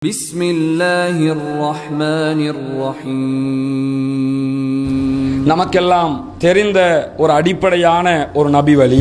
بسم الله الرحمن الرحيم நமக்கெல்லாம் தெரிந்த ஒரு அடிப்படையான ஒரு நபி வழி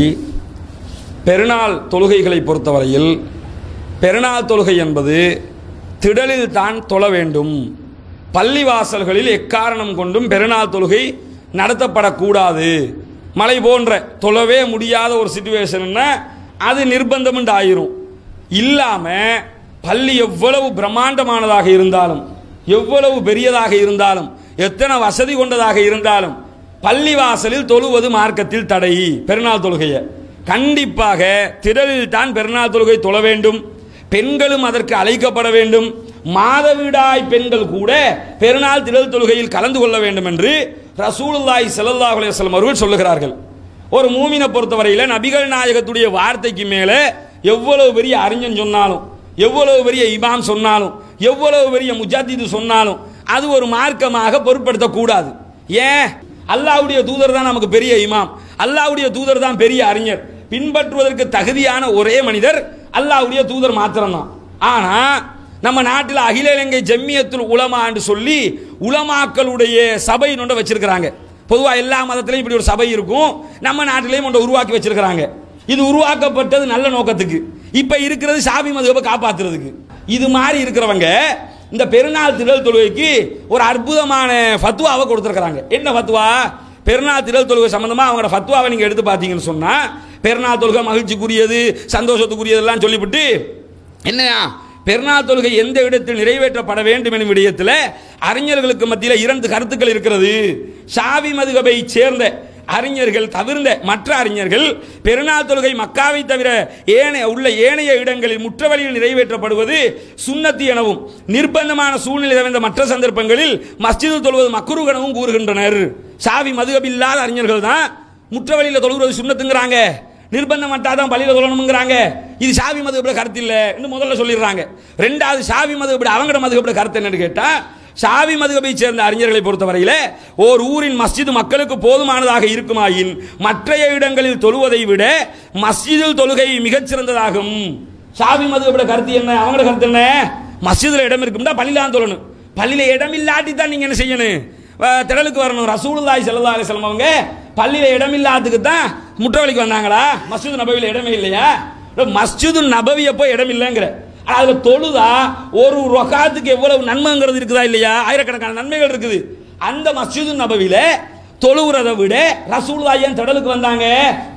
பெருநாள் தொழுகைகளை பொறுத்தவரையில் பெருநாள் தொழுகை என்பது திடலில் தான் தொழ வேண்டும் பள்ளிவாசல்களில் எக்காரணம் கொண்டும் பெருநாள் தொழுகை நடத்தப்படக்கூடாது மழை போன்ற தொழவே முடியாத ஒரு சுச்சுவேஷன்னா அது நிர்பந்தம் ஆயிரும் இல்லாம பள்ளி எவ்வளவு பிரம்மாண்டமானதாக இருந்தாலும் எவ்வளவு பெரியதாக இருந்தாலும் எத்தனை வசதி கொண்டதாக இருந்தாலும் பள்ளிவாசலில் தொழுவது மார்க்கத்தில் தடை பெருநாள் தொழுகையை கண்டிப்பாக திடலில் தான் பெருநாள் தொழுகை தொழ வேண்டும் பெண்களும் அதற்கு அழைக்கப்பட வேண்டும் மாதவிடாய் பெண்கள் கூட பெருநாள் திடல் தொழுகையில் கலந்து கொள்ள வேண்டும் என்று ரசூலுல்லாஹி ஸல்லல்லாஹு அலைஹி வஸல்லம் அவர்கள் சொல்லுகிறார்கள் ஒரு மூமினை பொறுத்தவரையில் நபிகள் நாயகத்துடைய வார்த்தைக்கு மேலே எவ்வளவு பெரிய அறிஞன் சொன்னாலும் எவ்வளவு பெரிய இமாம் சொன்னாலும் எவ்வளவு பெரிய முஜாத்திது சொன்னாலும் அது ஒரு மார்க்கமாக பொருட்படுத்தக்கூடாது ஏன் அல்லாஹ்வுடைய தூதர் தான் நமக்கு பெரிய இமாம் அல்லாஹ்வுடைய தூதர் தான் பெரிய அறிஞர் பின்பற்றுவதற்கு தகுதியான ஒரே மனிதர் அல்லாஹ்வுடைய தூதர் மாத்திரம்தான் ஆனா நம்ம நாட்டில் அகில இலங்கை ஜம்மியத்துல் உலமான்னு சொல்லி உலமாக்களுடைய சபை ஒன்றை வச்சிருக்கிறாங்க பொதுவாக எல்லா மதத்திலையும் இப்படி ஒரு சபை இருக்கும் நம்ம நாட்டிலையும் ஒன்றை உருவாக்கி வச்சிருக்கிறாங்க இது உருவாக்கப்பட்டது நல்ல நோக்கத்துக்கு இப்ப இருக்கிறது சாமி மதுவை காப்பாத்துறதுக்கு இது மாதிரி இருக்கிறவங்க இந்த பெருநாள் திடல் தொழுகைக்கு ஒரு அற்புதமான ஃபத்வாவை கொடுத்துருக்காங்க என்ன ஃபத்வா பெருநாள் திடல் தொழுகை சம்பந்தமா அவங்களோட ஃபத்வாவை நீங்க எடுத்து பார்த்தீங்கன்னு சொன்னா பெருநாள் தொழுகை மகிழ்ச்சிக்குரியது சந்தோஷத்துக்குரியதெல்லாம் சொல்லிவிட்டு என்னையா பெருநாள் தொழுகை எந்த இடத்தில் நிறைவேற்றப்பட வேண்டும் எனும் விடயத்தில் அறிஞர்களுக்கு மத்தியில் இரண்டு கருத்துக்கள் இருக்கிறது ஷாவி மதுகபை சேர்ந்த அறிஞர்கள் தவிர்ந்த மற்ற அறிஞர்கள் பெருநாள் தொழுகை மக்காவை தவிர ஏனைய உள்ள ஏனைய இடங்களில் முற்றவழியில் நிறைவேற்றப்படுவது சுன்னத்தி எனவும் நிர்பந்தமான சூழ்நிலை தவிர்ந்த மற்ற சந்தர்ப்பங்களில் மஸ்ஜிது தொழுவது மக்குரு எனவும் கூறுகின்றனர் ஷாவி மதுகப் இல்லாத அறிஞர்கள் தான் முற்றவழியில் தொழுகிறது சுண்ணத்துங்கிறாங்க நிர்பந்தம் மட்டாதான் பள்ளியில் தொழணுங்கிறாங்க இது சாவி மதுகப்பட கருத்து இல்லை இன்னும் முதல்ல சொல்லிடுறாங்க ரெண்டாவது சாவி மதுகப்பட அவங்களோட மதுகப்பட கருத்து என்னன்னு கேட்டா சாவி மதுகபை சேர்ந்த அறிஞர்களை பொறுத்தவரையில் ஓர் ஊரின் மஸ்ஜித் மக்களுக்கு போதுமானதாக இருக்குமாயின் மற்றைய இடங்களில் தொழுவதை விட மஸ்ஜிதில் தொழுகை மிகச் சிறந்ததாகும் சாவி மதுகப்பட கருத்து என்ன அவங்களோட கருத்து என்ன மஸ்ஜிதில் இடம் இருக்கும்னா பள்ளியில் தான் தொழணும் பள்ளியில் இடம் இல்லாட்டி தான் நீங்க என்ன செய்யணும் அஹ் திடலுக்கு வரணும் ரசூலுல்லாஹி ஸல்லல்லாஹு அலைஹி வஸல்லம் அவங்க பள்ளியில இடம் இல்லாததுக்கு தான் முற்றவழிக்கு வந்தாங்களா மஸ்ஜித் நபவியில் இடமே இல்லையா மஸ்ஜிது நபவிய போய் இடம் இல்லைங்கிற ஆனா அதுல தொழுதா ஒரு ரொகாத்துக்கு எவ்வளவு நன்மைங்கிறது இருக்குதா இல்லையா ஆயிரக்கணக்கான நன்மைகள் இருக்குது அந்த மஸ்ஜிது நபவியில தொழுகிறத விட ரசூலுல்லாஹி ஏன் திடலுக்கு வந்தாங்க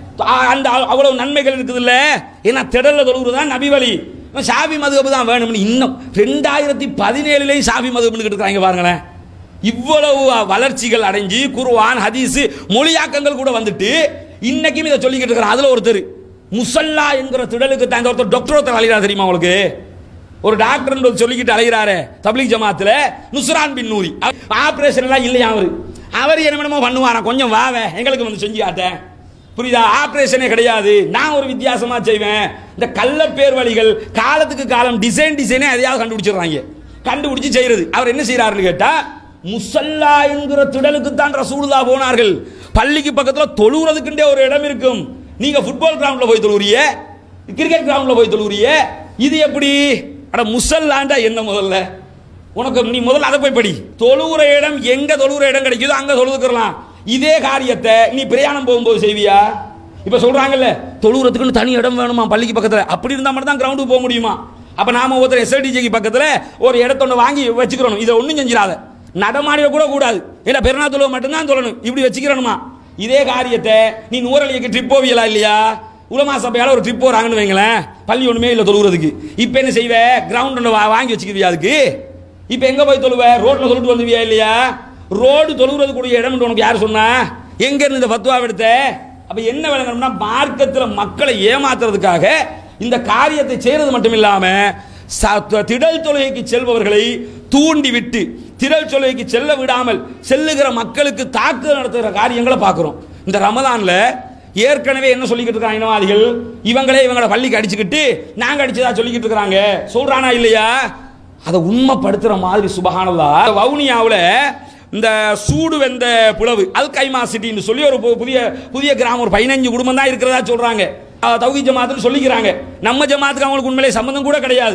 அ- அந்த அவ்- அவ்வளவு நன்மைகள் இருக்குது இல்ல ஏன்னா திடல்ல தொழுகிறது தான் நபி வழி ஷாபி மதுகப்பு தான் வேணும்னு இன்னும் ரெண்டாயிரத்தி பதினேழுலையும் ஷாபி மதுகப்புன்னு இருக்கிறாங்க பாருங்களேன் இவ்வளவு வளர்ச்சிகள் அடைஞ்சு குர்ஆன் ஹதீஸ் மொழியாக்கங்கள் கூட வந்துட்டு இன்னைக்கும் இதை சொல்லிக்கிட்டு இருக்கிறான் அதுல ஒருத்தர் முசல்லா என்கிற திடலுக்கு தாங்க ஒருத்தர் டாக்டர் ஒருத்தர் அலைகிறார் தெரியுமா உங்களுக்கு ஒரு டாக்டர் சொல்லிக்கிட்டு அலைகிறாரு தப்லீக் ஜமாத்துல நுஸ்ரான் பின் நூரி ஆபரேஷன் எல்லாம் இல்லையா அவரு அவர் என்னமோ பண்ணுவாராம் கொஞ்சம் வாவே எங்களுக்கு வந்து செஞ்சு காட்டேன் புரியுதா ஆபரேஷனே கிடையாது நான் ஒரு வித்தியாசமா செய்வேன் இந்த கள்ள பேர் வழிகள் காலத்துக்கு காலம் டிசைன் டிசைனே எதையாவது கண்டுபிடிச்சிடுறாங்க கண்டுபிடிச்சு செய்யறது அவர் என்ன செய்யறாருன்னு கேட்டா முசல்லா என்கிற திடலுக்கு தான் ரசூலுல்லா போனார்கள் பள்ளிக்கு பக்கத்துல தொழுகிறதுக்குண்டே ஒரு இடம் இருக்கும் நீங்க ஃபுட்பால் கிரவுண்ட்ல போய் தொழுவுறிய கிரிக்கெட் கிரவுண்ட்ல போய் தொழுவுறிய இது எப்படி அட முசல்லாண்டா என்ன முதல்ல உனக்கு நீ முதல்ல அதை போய் படி தொழுகிற இடம் எங்க தொழுகிற இடம் கிடைக்குதோ அங்க தொழுதுக்கலாம் இதே காரியத்தை நீ பிரயாணம் போகும்போது செய்வியா இப்ப சொல்றாங்கல்ல தொழுகிறதுக்குன்னு தனி இடம் வேணுமா பள்ளிக்கு பக்கத்துல அப்படி இருந்தா மட்டும் தான் கிரவுண்டுக்கு போக முடியுமா அப்ப நாம ஒருத்தர் எஸ்ஐடிஜிக்கு பக்கத்துல ஒரு இடத்தொன்னு வாங்கி வச்சுக்கிறோம் இதை ஒண்ணும் செஞ்சிடாத நடமாடிய கூட கூடாது இல்ல பெருநா தொழுவ மட்டும்தான் சொல்லணும் இப்படி வச்சுக்கிறணுமா இதே காரியத்தை நீ நூறலிக்கு ட்ரிப் போவியலா இல்லையா உலமா சபையால ஒரு ட்ரிப் போறாங்கன்னு வைங்களேன் பள்ளி ஒண்ணுமே இல்ல தொழுகிறதுக்கு இப்ப என்ன செய்வ கிரவுண்ட் ஒன்று வாங்கி வச்சுக்கிறியா அதுக்கு இப்ப எங்க போய் தொழுவ ரோட்ல சொல்லிட்டு வந்துவியா இல்லையா ரோடு தொழுகிறதுக்குரிய இடம் உனக்கு யார் சொன்னா எங்க இருந்து இந்த ஃபத்வா எடுத்த அப்ப என்ன விளங்கணும்னா மார்க்கத்துல மக்களை ஏமாத்துறதுக்காக இந்த காரியத்தை செய்யறது மட்டும் இல்லாம ச- திடல் தொழுகைக்கு செல்பவர்களை தூண்டி விட்டு திடல் தொழுகைக்கு செல்ல விடாமல் செல்லுகிற மக்களுக்கு தாக்குதல் நடத்துகிற காரியங்களை பார்க்கிறோம் இந்த ரமதான்ல ஏற்கனவே என்ன சொல்லிக்கிட்டு இருக்காங்க இனவாதிகள் இவங்களே இவங்கள பள்ளிக்கு அடிச்சுக்கிட்டு நாங்க அடிச்சதா சொல்லிக்கிட்டு இருக்காங்க சொல்றானா இல்லையா அதை உண்மைப்படுத்துற மாதிரி சுபஹானல்லா வவுனியாவில் இந்த சூடு வெந்த புலவு அல் கைமா சிட்டின்னு சொல்லி ஒரு பு- புதிய புதிய கிராமம் ஒரு பதினஞ்சு குடும்பம் தான் இருக்கிறதா சொல்றாங்க தௌகி ஜமாத்துன்னு சொல்லிக்கிறாங்க நம்ம ஜமாத்துக்கு அவங்களுக்கு உண்மையிலே சம்பந்தம் கூட கிடையாது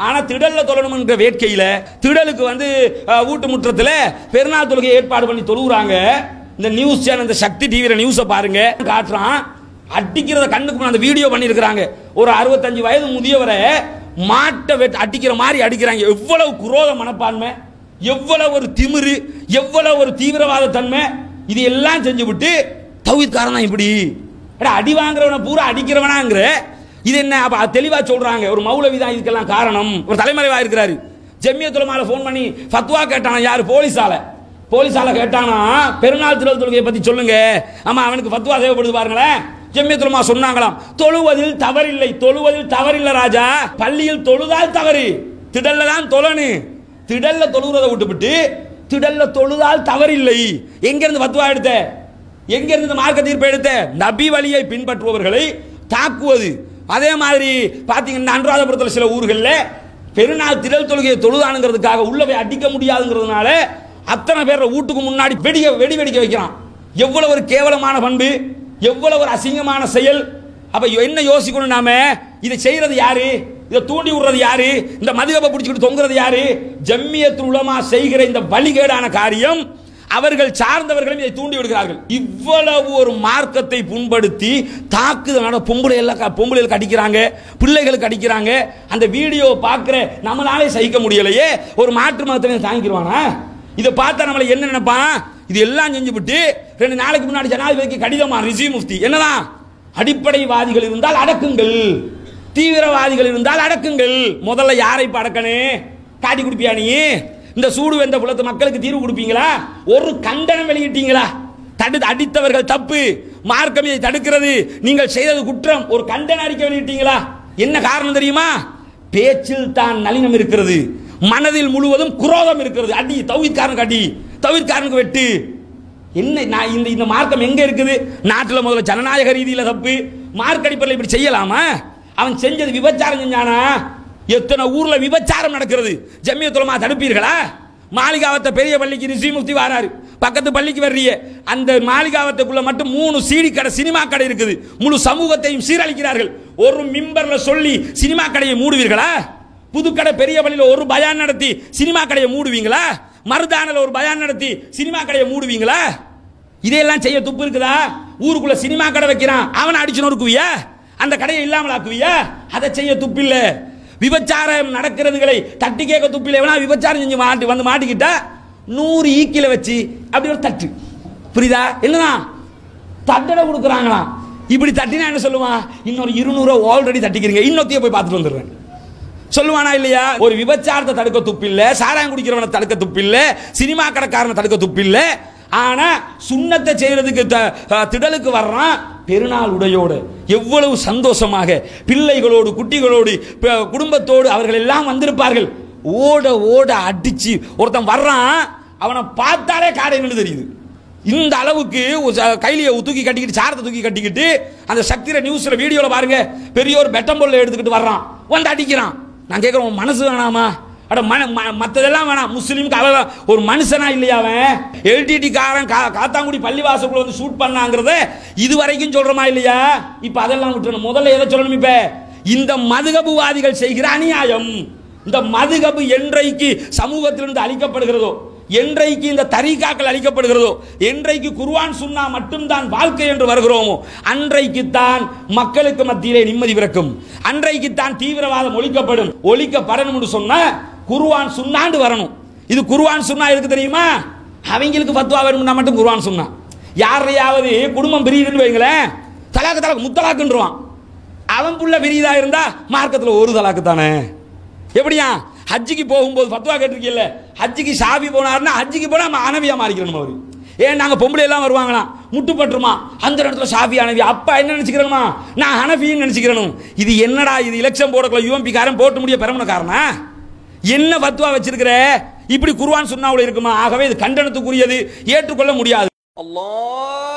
ஆனா திடல்ல தொழணும்ன்ற வேட்கையில திடலுக்கு வந்து அஹ், வீட்டு முற்றத்துல பெருநாள் தொழுகை ஏற்பாடு பண்ணி தொழுகிறாங்க இந்த நியூஸ் சேனல் இந்த சக்தி டிவியில நியூஸை பாருங்க காட்டுறான் அடிக்கிறத கண்ணுக்கு முன்னாடி அந்த வீடியோ பண்ணியிருக்கிறாங்க ஒரு அறுபத்தஞ்சு வயது முதியவரை மாட்டை வெட்டு அடிக்கிற மாதிரி அடிக்கிறாங்க எவ்வளவு குரோத மனப்பான்மை எவ்வளவு ஒரு திமிரு எவ்வளவு ஒரு தீவிரவாத தன்மை இது எல்லாம் செஞ்சு விட்டு தௌஹீத்காரன் தான் இப்படி எடா, அடி வாங்குறவனை பூரா அடிக்கிறவனாங்கிற இது என்ன அப்ப அது தெளிவா சொல்றாங்க ஒரு மௌலவி தான் இதுக்கெல்லாம் காரணம் ஒரு தலைமறைவா இருக்கிறாரு ஜெம்மியத்துலமால ஃபோன் பண்ணி ஃபத்வா கேட்டானா யார் போலீஸால போலீஸால கேட்டானா பெருநாள் திரள் தொழுகையை பத்தி சொல்லுங்க ஆமா அவனுக்கு ஃபத்வா தேவைப்படுது பாருங்களேன் ஜெம்மியத்துலமா சொன்னாங்களாம் தொழுவதில் தவறில்லை தொழுவதில் தவறில்லை ராஜா பள்ளியில் தொழுதால் தவறு திடல்ல தான் தொழனு திடல்ல தொழுகிறத விட்டுவிட்டு திடல்ல தொழுதால் தவறில்லை எங்க இருந்து ஃபத்வா எடுத்த எங்க இருந்து இந்த மார்க்க தீர்ப்பு எடுத்த நபி வழியை பின்பற்றுபவர்களை தாக்குவது அதே மாதிரி பாத்தீங்கன்னா அனுராதபுரத்தில் சில ஊர்களில் பெருநாள் திரள் தொழுகையை தொழுதானுங்கிறதுக்காக உள்ள போய் அடிக்க முடியாதுங்கிறதுனால அத்தனை பேர் வீட்டுக்கு முன்னாடி வெடிக்க வெடி வெடிக்க வைக்கிறான் எவ்வளவு ஒரு கேவலமான பண்பு எவ்வளவு ஒரு அசிங்கமான செயல் அப்ப என்ன யோசிக்கணும் நாம இதை செய்யறது யாரு இதை தூண்டி விடுறது யாரு இந்த மதுகப்பை பிடிச்சிக்கிட்டு தொங்குறது யாரு ஜம்மியத்துல் உலமா செய்கிற இந்த வழிகேடான காரியம் அவர்கள் சார்ந்தவர்களும் இதை தூண்டி விடுகிறார்கள் இவ்வளவு ஒரு மார்க்கத்தை புண்படுத்தி தாக்குதலான பொம்பளை எல்லாம் பொம்பளைகளுக்கு அடிக்கிறாங்க பிள்ளைகளுக்கு அடிக்கிறாங்க அந்த வீடியோ பார்க்கிற நம்மளாலே சகிக்க முடியலையே ஒரு மாற்று மதத்தை தாங்கிடுவானா இதை பார்த்தா நம்மளை என்ன நினைப்பான் இது எல்லாம் செஞ்சு விட்டு ரெண்டு நாளைக்கு முன்னாடி ஜனாதிபதிக்கு கடிதமா ரிசி முஃப்தி என்னதான் அடிப்படைவாதிகள் இருந்தால் அடக்குங்கள் தீவிரவாதிகள் இருந்தால் அடக்குங்கள் முதல்ல யாரை இப்ப அடக்கணும் காட்டி கொடுப்பியா நீ இந்த சூடு வெந்த புலத்து மக்களுக்கு தீர்வு கொடுப்பீங்களா ஒரு கண்டனம் வெளியிட்டீங்களா தடு அடித்தவர்கள் தப்பு மார்க்கம் இதை தடுக்கிறது நீங்கள் செய்தது குற்றம் ஒரு கண்டன அறிக்கை வெளியிட்டீங்களா என்ன காரணம் தெரியுமா பேச்சில் தான் நளினம் இருக்கிறது மனதில் முழுவதும் குரோதம் இருக்கிறது அடி தவிர்க்காரனுக்கு அடி தவிர்க்காரனுக்கு வெட்டு என்ன நான் இந்த இந்த மார்க்கம் எங்க இருக்குது நாட்டில் முதல்ல ஜனநாயக ரீதியில் தப்பு மார்க் அடிப்படையில் இப்படி செய்யலாமா அவன் செஞ்சது விபச்சாரம் செஞ்சானா எத்தனை ஊர்ல விபச்சாரம் நடக்கிறது ஜம்மியத்துலமா தடுப்பீர்களா மாளிகாவத்தை பெரிய பள்ளிக்கு ரிஷி முஃப்தி வராரு பக்கத்து பள்ளிக்கு வர்றிய அந்த மாளிகாவத்துக்குள்ள மட்டும் மூணு சீடி கடை சினிமா கடை இருக்குது முழு சமூகத்தையும் சீரழிக்கிறார்கள் ஒரு மிம்பர்ல சொல்லி சினிமா கடையை மூடுவீர்களா புதுக்கடை பெரிய பள்ளியில் ஒரு பயான் நடத்தி சினிமா கடையை மூடுவீங்களா மருதானில் ஒரு பயான் நடத்தி சினிமா கடையை மூடுவீங்களா இதையெல்லாம் செய்ய துப்பு இருக்குதா ஊருக்குள்ள சினிமா கடை வைக்கிறான் அவனை அடிச்சு நொறுக்குவியா அந்த கடையை இல்லாமல் ஆக்குவியா அதை செய்ய துப்பில்ல விபச்சாரம் நடக்கிறதுகளை தட்டி கேட்க துப்பில்ல எவனா விபச்சாரம் செஞ்சு மாட்டி வந்து மாட்டிக்கிட்டா நூறு ஈக்கில வச்சு அப்படி ஒரு தட்டு புரியுதா என்னதான் தட்டடை கொடுக்குறாங்களாம் இப்படி தட்டினா என்ன சொல்லுவான் இன்னொரு இருநூறு ஆல்ரெடி தட்டிக்கிறீங்க இன்னொத்திய போய் பார்த்துட்டு வந்துடுறேன் சொல்லுவானா இல்லையா ஒரு விபச்சாரத்தை தடுக்க துப்பில்ல சாராயம் குடிக்கிறவனை தடுக்க துப்பில்ல சினிமா கடைக்காரனை தடுக்க துப்பில்ல ஆனா சுண்ணத்தை செய்யறதுக்கு த- அஹ் திடலுக்கு வர்றான் பெருநாள் உடையோடு எவ்வளவு சந்தோஷமாக பிள்ளைகளோடு குட்டிகளோடு ப- குடும்பத்தோடு அவர்கள் எல்லாம் வந்திருப்பார்கள் ஓட ஓட அடிச்சு ஒருத்தன் வர்றான் அவனை பார்த்தாலே காடை நின்று தெரியுது இந்த அளவுக்கு ஒரு ச- கைலியை தூக்கி கட்டிக்கிட்டு சாரத்தை தூக்கி கட்டிக்கிட்டு அந்த சக்திர நியூஸ்ல வீடியோல பாருங்க பெரிய ஒரு பெட்டம்பொல்ல எடுத்துக்கிட்டு வர்றான் வந்து அடிக்கிறான் நான் கேட்கிறேன் உன் மனசு வேணாமா அட மன ம- மத்ததெல்லாம் வேணாம் முஸ்லீமுக்கு அவன் ஒரு மனுஷனா இல்லையா அவன் எல்டிடி காரன் கா- காத்தாங்குடி பள்ளிவாசலுக்குள்ள வந்து ஷூட் பண்ணாங்கிறத இது வரைக்கும் சொல்றோமா இல்லையா இப்ப அதெல்லாம் விட்டுறணும் முதல்ல எதை சொல்லணும் இப்ப இந்த மதுகபுவாதிகள் செய்கிற அநியாயம் இந்த மதுகபு என்றைக்கு சமூகத்திலிருந்து அழிக்கப்படுகிறதோ என்றைக்கு இந்த தரீகாக்கள் அளிக்கப்படுகிறதோ என்றைக்கு குர்ஆன் சுன்னா மட்டும்தான் வாழ்க்கை என்று வருகிறோமோ அன்றைக்கு தான் மக்களுக்கு மத்தியிலே நிம்மதி பிறக்கும் அன்றைக்கு தான் தீவிரவாதம் ஒழிக்கப்படும் ஒழிக்கப்படணும் என்று சொன்னா குர்ஆன் சுன்னாண்டு வரணும் இது குர்ஆன் சுன்னா எதுக்கு தெரியுமா அவங்களுக்கு ஃபத்வா வேணும்னா மட்டும் குர்ஆன் சுன்னா யாரையாவது குடும்பம் பிரியுதுன்னு வைங்களேன் தலாக்கு தலாக்கு முத்தலாக்குன்றான் அவன் புள்ள பிரியுதா இருந்தா மார்க்கத்தில் ஒரு தலாக்கு தானே எப்படியா ஹஜ்ஜிக்கு போகும்போது ஃபத்வா கேட்டிருக்கீல்ல ஹஜ்ஜிக்கு ஷாபி போனாருன்னா ஹஜ்ஜிக்கு போனா நம்ம அனவியா மாறிக்கிறோம் அவரு ஏன் நாங்க பொம்பளை எல்லாம் வருவாங்களாம் முட்டுப்பட்டுருமா அந்த இடத்துல ஷாபி அனவி அப்பா என்ன நினைச்சுக்கிறோமா நான் ஹனஃபின்னு நினைச்சுக்கிறணும் இது என்னடா இது எலெக்ஷன் போடக்குள்ள யூஎம்பி காரன் போட்டு முடிய பெறமன காரணா என்ன ஃபத்வா வச்சிருக்கிற இப்படி குர்ஆன் சுன்னாவுல இருக்குமா ஆகவே இது கண்டனத்துக்குரியது ஏற்றுக்கொள்ள முடியாது الله